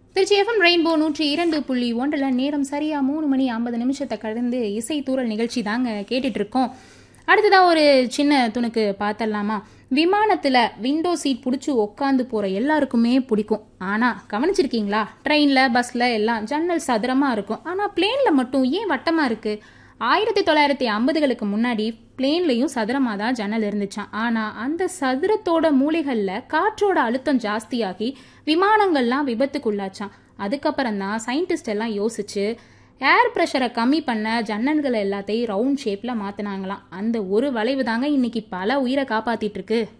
Trichy FM rainbow நூற்றி இரண்டு புள்ளி ஒன்றில் நேரம் சரியா மூணு மணி ஐம்பது நிமிஷத்தை கடந்து இசை தூரல் நிகழ்ச்சி தாங்க கேட்டுட்டு இருக்கோம் அடுத்ததாக ஒரு சின்ன துணுக்கு பார்த்தரலாமா விமானத்தில் விண்டோ சீட் பிடிச்சி உட்காந்து போகிற எல்லாருக்குமே பிடிக்கும் ஆனால் கவனிச்சிருக்கீங்களா ட்ரெயினில் பஸ்ஸில் எல்லாம் ஜன்னல் சதுரமாக இருக்கும் ஆனால் பிளேனில் மட்டும் ஏன் வட்டமாக இருக்குது ஆயிரத்தி தொள்ளாயிரத்தி ஐம்பதுகளுக்கு முன்னாடி பிளேன்லையும் சதுரமாக தான் ஜன்னல் இருந்துச்சான் ஆனால் அந்த சதுரத்தோட மூலைகளில் காற்றோட அழுத்தம் ஜாஸ்தியாகி விமானங்கள்லாம் விபத்துக்குள்ளாச்சான் அதுக்கப்புறம் தான் சயின்டிஸ்ட் எல்லாம் யோசிச்சு ஏர் ப்ரெஷரை கம்மி பண்ண ஜன்னல்கள் எல்லாத்தையும் ரவுண்ட் ஷேப்பில் மாற்றினாங்களாம் அந்த ஒரு வளைவு தாங்க இன்னைக்கு பல உயிரை காப்பாத்திட்டு இருக்கு